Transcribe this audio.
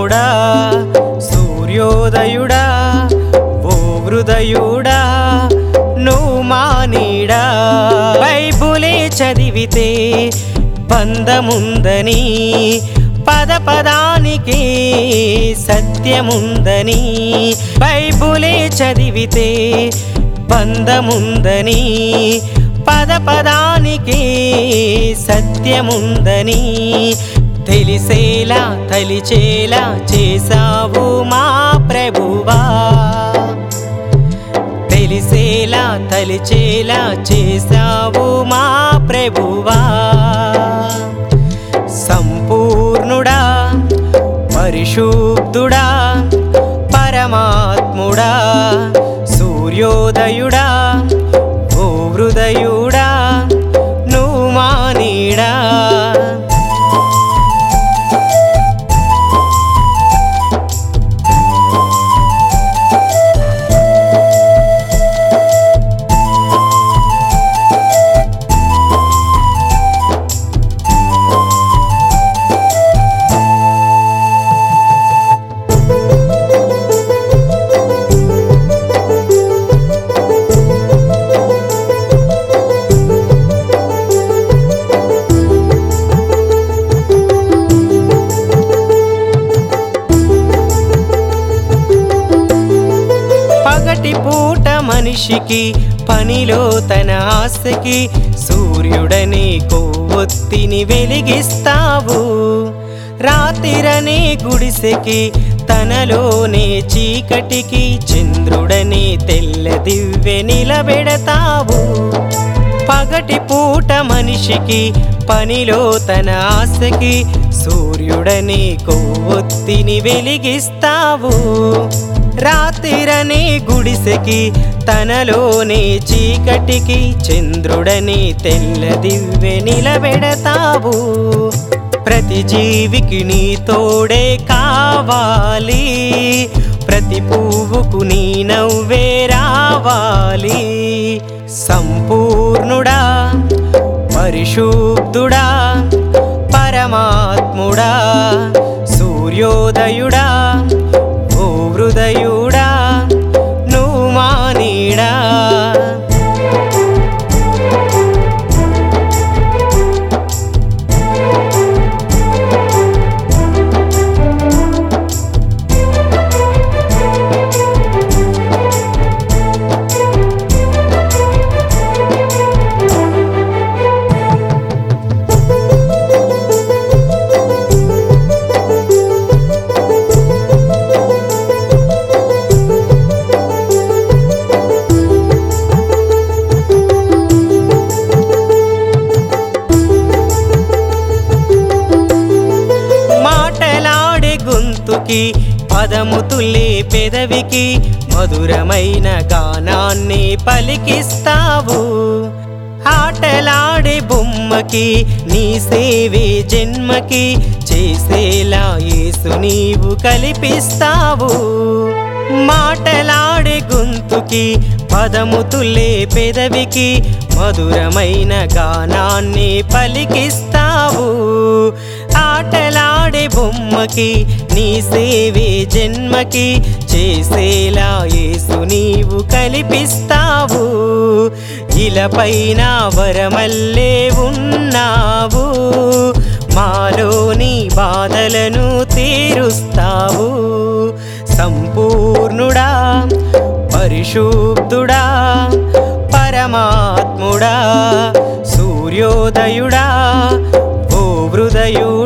పరమాత్ముడా సూర్యోదయుడా ఓ హృదయుడా నువ్వు మా నీడా బైబులే చదివితే బంధముందని పద పదానికి సత్యముందని బైబులే చదివితే బంధముందని పద పదానికి సత్యముందని తెలిసేలా తలిచేలా చేసావు మా ప్రభువా తెలిసేలా తలిచేలా చేసావు మా ప్రభువా సంపూర్ణుడా పరిశుద్ధుడా పరమాత్ముడా సూర్యోదయుడా ఓ హృదయుడా నువ్వు మా నీడా పగటి పూట మనిషికి పనిలో తన ఆశకి సూర్యుడనే కొవ్వొత్తిని వెలిగిస్తావు రాతిరనే గుడిసెకి తనలోనే చీకటికి చంద్రుడనే తెల్ల దివ్వె నిలబెడతావు పగటి పూట మనిషికి పనిలో తన ఆశకి సూర్యుడని కొవ్వొత్తిని వెలిగిస్తావు రాత్రిరనే గుడిసెకి తనలోనే చీకటికి చంద్రుడని తెల్ల దివ్వె నిలబెడతావు ప్రతి జీవికి నీ తోడే కావాలి ప్రతి పువ్వుకు నీ నవ్వే రావాలి సంపూర్ణుడా పరిశుద్ధుడా పరమాత్ముడా సూర్యోదయుడా ఓ హృదయుడా నువ్వు మా నీడా మాటలాడే గొంతుకి పదము తుల్లే పెదవికి మధురమైన గానాన్ని పలికిస్తావు ఆటలాడే బొమ్మకి నీ సేవే జన్మకి చేసేలా యేసు నీవు కల్పిస్తావు మాటలాడే గొంతుకి పదము తుల్లే పెదవికి మధురమైన గానాన్ని పలికిస్తావు ఆటలాడే బొమ్మకి నీ సేవే జన్మకి చేసేలా యేసు నీవు కల్పిస్తావు ఇలపైన వరమల్లే ఉన్నావు మాలోని బాధలను తీరుస్తావు సంపూర్ణుడా పరిశుద్ధుడా పరమాత్ముడా సూర్యోదయుడా ఓ హృదయుడా